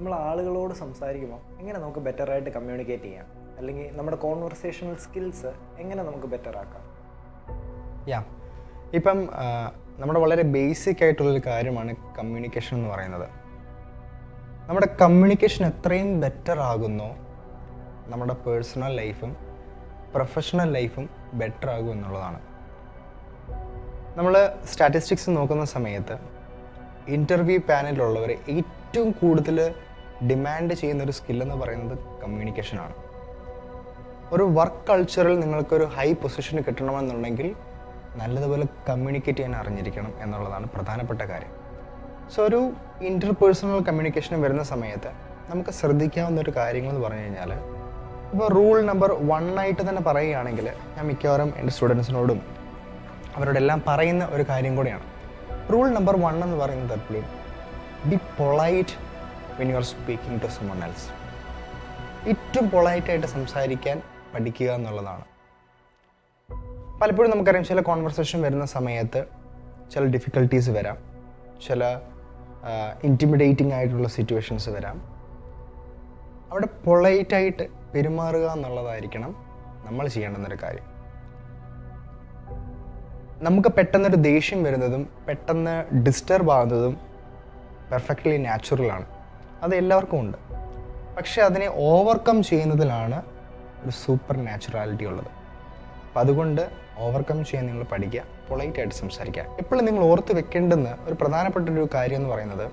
നമ്മൾ ആളുകളോട് സംസാരിക്കുമ്പോൾ എങ്ങനെ നമുക്ക് ബെറ്ററായിട്ട് കമ്മ്യൂണിക്കേറ്റ് ചെയ്യാം അല്ലെങ്കിൽ നമ്മുടെ കോൺവെർസേഷണൽ സ്കിൽസ് എങ്ങനെ നമുക്ക് ബെറ്റർ ആക്കാം യാ ഇപ്പം ആ, നമ്മുടെ വളരെ ബേസിക് ആയിട്ടുള്ളൊരു കാര്യമാണ് കമ്മ്യൂണിക്കേഷൻ എന്ന് പറയുന്നത് നമ്മുടെ കമ്മ്യൂണിക്കേഷൻ എത്രയും ബെറ്റർ ആകുന്നോ നമ്മുടെ പേഴ്സണൽ ലൈഫും പ്രൊഫഷണൽ ലൈഫും ബെറ്റർ ആകും എന്നുള്ളതാണ് നമ്മൾ സ്റ്റാറ്റിസ്റ്റിക്സ് നോക്കുന്ന സമയത്ത് ഇൻ്റർവ്യൂ പാനലിലുള്ളവർ ഏറ്റവും കൂടുതൽ ഡിമാൻഡ് ചെയ്യുന്ന ഒരു സ്കില്ലെന്ന് പറയുന്നത് കമ്മ്യൂണിക്കേഷനാണ് ഒരു വർക്ക് കൾച്ചറിൽ നിങ്ങൾക്കൊരു ഹൈ പൊസിഷൻ കിട്ടണമെന്നുണ്ടെങ്കിൽ നല്ലതുപോലെ കമ്മ്യൂണിക്കേറ്റ് ചെയ്യാൻ അറിഞ്ഞിരിക്കണം എന്നുള്ളതാണ് പ്രധാനപ്പെട്ട കാര്യം സോ ഒരു ഇൻ്റർപേഴ്സണൽ കമ്മ്യൂണിക്കേഷൻ വരുന്ന സമയത്ത് നമുക്ക് ശ്രദ്ധിക്കാവുന്ന ഒരു കാര്യങ്ങൾ എന്ന് പറഞ്ഞു കഴിഞ്ഞാൽ ഇപ്പോൾ റൂൾ നമ്പർ വൺ ആയിട്ട് തന്നെ പറയുകയാണെങ്കിൽ ഞാൻ മിക്കവാറും എൻ്റെ സ്റ്റുഡൻസിനോടും അവരോടെല്ലാം പറയുന്ന ഒരു കാര്യം കൂടിയാണ് റൂൾ നമ്പർ വൺ എന്ന് പറയുന്നത് എപ്പോഴും be polite when you are speaking to someone else ഏറ്റവും പൊളൈറ്റായിട്ട് സംസാരിക്കാൻ പഠിക്കുക എന്നുള്ളതാണ് പലപ്പോഴും നമുക്കറിയാം ചില കോൺവെർസേഷൻ വരുന്ന സമയത്ത് ചില ഡിഫിക്കൽട്ടീസ് വരാം ചില ഇൻറ്റിമിഡേറ്റിംഗ് ആയിട്ടുള്ള സിറ്റുവേഷൻസ് വരാം അവിടെ പൊളൈറ്റായിട്ട് പെരുമാറുക എന്നുള്ളതായിരിക്കണം നമ്മൾ ചെയ്യേണ്ടുന്നൊരു കാര്യം നമുക്ക് പെട്ടെന്നൊരു ദേഷ്യം വരുന്നതും പെട്ടെന്ന് ഡിസ്റ്റർബ് ആകുന്നതും പെർഫെക്റ്റ്ലി നാച്ചുറലാണ് അത് എല്ലാവർക്കും ഉണ്ട് പക്ഷെ അതിനെ ഓവർകം ചെയ്യുന്നതിലാണ് ഒരു സൂപ്പർ നാച്ചുറാലിറ്റി ഉള്ളത് അപ്പം അതുകൊണ്ട് ഓവർകം ചെയ്യാൻ നിങ്ങൾ പഠിക്കുക പൊളൈറ്റ് ആയിട്ട് സംസാരിക്കുക എപ്പോഴും നിങ്ങൾ ഓർത്ത് വെക്കേണ്ടുന്ന ഒരു പ്രധാനപ്പെട്ട ഒരു കാര്യം എന്ന് പറയുന്നത്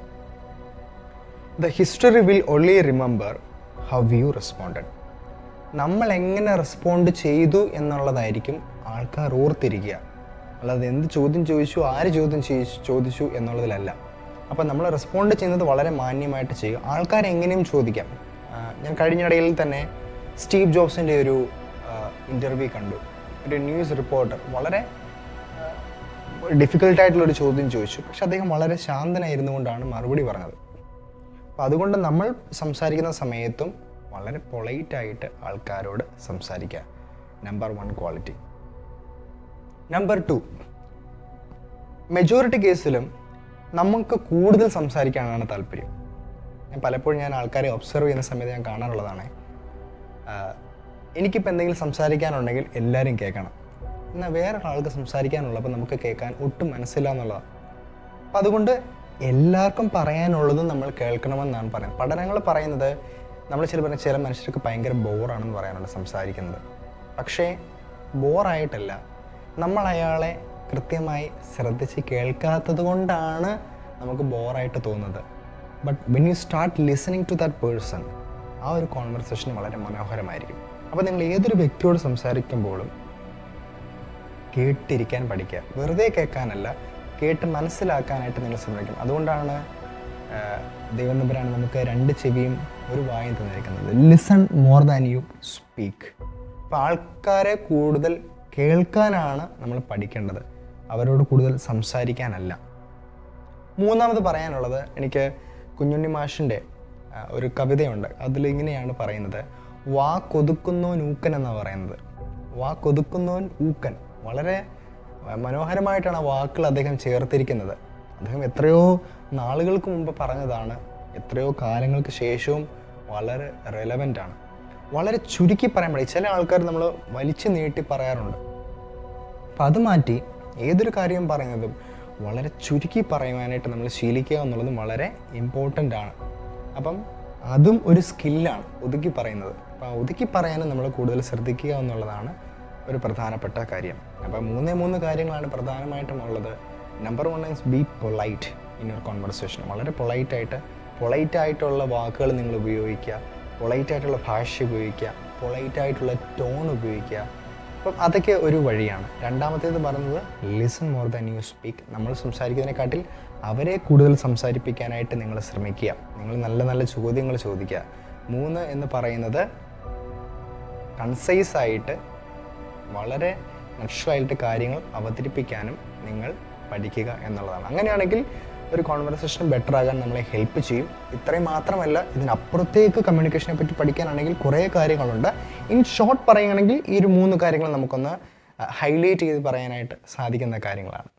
the history will only remember how you responded നമ്മൾ എങ്ങനെ റെസ്പോണ്ട് ചെയ്തു എന്നുള്ളതായിരിക്കും ആൾക്കാർ ഓർത്തിരിക്കുക അല്ലാതെ എന്ത് ചോദ്യം ചോദിച്ചു ആര് ചോദ്യം ചെയ്യിച്ചു ചോദിച്ചു എന്നുള്ളതിലല്ല അപ്പം നമ്മൾ റെസ്പോണ്ട് ചെയ്യുന്നത് വളരെ മാന്യമായിട്ട് ചെയ്യുക ആൾക്കാർ എങ്ങനെയും ചോദിക്കാം ആ, ഞാൻ കഴിഞ്ഞിടയിൽ തന്നെ സ്റ്റീവ് ജോബ്സിൻ്റെ ഒരു ഇൻ്റർവ്യൂ കണ്ടു ഒരു ന്യൂസ് റിപ്പോർട്ടർ വളരെ ഡിഫിക്കൽട്ടായിട്ടുള്ളൊരു ചോദ്യം ചോദിച്ചു പക്ഷെ അദ്ദേഹം വളരെ ശാന്തനായിരുന്നു കൊണ്ടാണ് മറുപടി പറഞ്ഞത് അപ്പോൾ അതുകൊണ്ട് നമ്മൾ സംസാരിക്കുന്ന സമയത്തും വളരെ പൊളൈറ്റായിട്ട് ആൾക്കാരോട് സംസാരിക്കുക number one quality number two majority കേസിലും നമുക്ക് കൂടുതൽ സംസാരിക്കാനാണ് താല്പര്യം ഞാൻ പലപ്പോഴും ഞാൻ ആൾക്കാരെ ഒബ്സർവ് ചെയ്യുന്ന സമയത്ത് ഞാൻ കാണാറുള്ളതാണ് ആഹ് എനിക്കിപ്പോൾ എന്തെങ്കിലും സംസാരിക്കാനുണ്ടെങ്കിൽ എല്ലാവരും കേൾക്കണം എന്നാൽ വേറൊരാൾക്ക് സംസാരിക്കാനുള്ളപ്പോൾ നമുക്ക് കേൾക്കാൻ ഒട്ടും മനസ്സില്ല എന്നുള്ളതാണ് അപ്പം അതുകൊണ്ട് എല്ലാവർക്കും പറയാനുള്ളതും നമ്മൾ കേൾക്കണമെന്നാണ് പറയുന്നത് പഠനങ്ങൾ പറയുന്നത് നമ്മൾ ചില പറഞ്ഞ ചില മനുഷ്യർക്ക് ഭയങ്കര ബോറാണെന്ന് പറയാനുണ്ട് സംസാരിക്കുന്നത് പക്ഷേ ബോറായിട്ടല്ല നമ്മൾ അയാളെ കൃത്യമായി ശ്രദ്ധിച്ച് കേൾക്കാത്തത് കൊണ്ടാണ് നമുക്ക് ബോറായിട്ട് തോന്നുന്നത് but when you start listening to that person ആ ഒരു കോൺവെർസേഷൻ വളരെ മനോഹരമായിരിക്കും അപ്പോൾ നിങ്ങൾ ഏതൊരു വ്യക്തിയോട് സംസാരിക്കുമ്പോഴും കേട്ടിരിക്കാൻ പഠിക്കുക വെറുതെ കേൾക്കാനല്ല കേട്ട് മനസ്സിലാക്കാനായിട്ട് നിങ്ങൾ ശ്രമിക്കും അതുകൊണ്ടാണ് ആഹ്, ദൈവം നമ്പരാണ് നമുക്ക് രണ്ട് ചെവിയും ഒരു വായും തന്നിരിക്കുന്നത് listen more than you speak അപ്പോൾ ആൾക്കാരെ കൂടുതൽ കേൾക്കാനാണ് നമ്മൾ പഠിക്കേണ്ടത് അവരോട് കൂടുതൽ സംസാരിക്കാനല്ല മൂന്നാമത് പറയാനുള്ളത് എനിക്ക് കുഞ്ഞുണ്ണി മാഷിൻ്റെ ആ, ഒരു കവിതയുണ്ട് അതിലിങ്ങനെയാണ് പറയുന്നത് വാ കൊതുക്കുന്നോൻ ഊക്കൻ എന്നാണ് പറയുന്നത് വാ കൊതുക്കുന്നോൻ ഊക്കൻ വളരെ ആ, മനോഹരമായിട്ടാണ് ആ വാക്കുകൾ അദ്ദേഹം ചേർത്തിരിക്കുന്നത് അദ്ദേഹം എത്രയോ നാളുകൾക്ക് മുമ്പ് പറഞ്ഞതാണ് എത്രയോ കാലങ്ങൾക്ക് ശേഷവും വളരെ റെലവൻ്റ് ആണ് വളരെ ചുരുക്കി പറയാൻ പാടില്ല ചില ആൾക്കാർ നമ്മൾ വലിച്ചു നീട്ടി പറയാറുണ്ട് അപ്പം അത് മാറ്റി ഏതൊരു കാര്യം പറയുന്നതും വളരെ ചുരുക്കി പറയുവാനായിട്ട് നമ്മൾ ശീലിക്കുക എന്നുള്ളതും വളരെ ഇമ്പോർട്ടൻ്റ് ആണ് അപ്പം അതും ഒരു സ്കില്ലാണ് ഒതുക്കി പറയുന്നത് അപ്പം ഒതുക്കി പറയാനും നമ്മൾ കൂടുതൽ ശ്രദ്ധിക്കുക എന്നുള്ളതാണ് ഒരു പ്രധാനപ്പെട്ട കാര്യം അപ്പം മൂന്നേ മൂന്ന് കാര്യങ്ങളാണ് പ്രധാനമായിട്ടും ഉള്ളത് number one is be polite in your conversation വളരെ പൊളൈറ്റായിട്ട് പൊളൈറ്റ് ആയിട്ടുള്ള വാക്കുകൾ നിങ്ങൾ ഉപയോഗിക്കുക പൊളൈറ്റ് ആയിട്ടുള്ള ഭാഷ ഉപയോഗിക്കുക പൊളൈറ്റ് ആയിട്ടുള്ള ടോൺ ഉപയോഗിക്കുക അപ്പം അതൊക്കെ ഒരു വഴിയാണ് രണ്ടാമത്തേത് പറയുന്നത് listen more than you speak നമ്മൾ സംസാരിക്കുന്നതിനെക്കാട്ടിൽ അവരെ കൂടുതൽ സംസാരിപ്പിക്കാനായിട്ട് നിങ്ങൾ ശ്രമിക്കുക നിങ്ങൾ നല്ല നല്ല ചോദ്യങ്ങൾ ചോദിക്കുക മൂന്ന് എന്ന് പറയുന്നത് കൺസൈസ് ആയിട്ട് വളരെ നക്ഷലായിട്ട് കാര്യങ്ങൾ അവതരിപ്പിക്കാനും നിങ്ങൾ പഠിക്കുക എന്നുള്ളതാണ് അങ്ങനെയാണെങ്കിൽ ഒരു കോൺവെർസേഷൻ ബെറ്റർ ആകാൻ നമ്മളെ ഹെൽപ്പ് ചെയ്യും ഇത്രയും മാത്രമല്ല ഇതിനപ്പുറത്തേക്ക് കമ്മ്യൂണിക്കേഷനെ പറ്റി പഠിക്കാനാണെങ്കിൽ കുറേ കാര്യങ്ങളുണ്ട് ഇൻ ഷോർട്ട് പറയുകയാണെങ്കിൽ ഈ ഒരു മൂന്ന് കാര്യങ്ങൾ നമുക്കൊന്ന് ഹൈലൈറ്റ് ചെയ്ത് പറയാനായിട്ട് സാധിക്കുന്ന കാര്യങ്ങളാണ്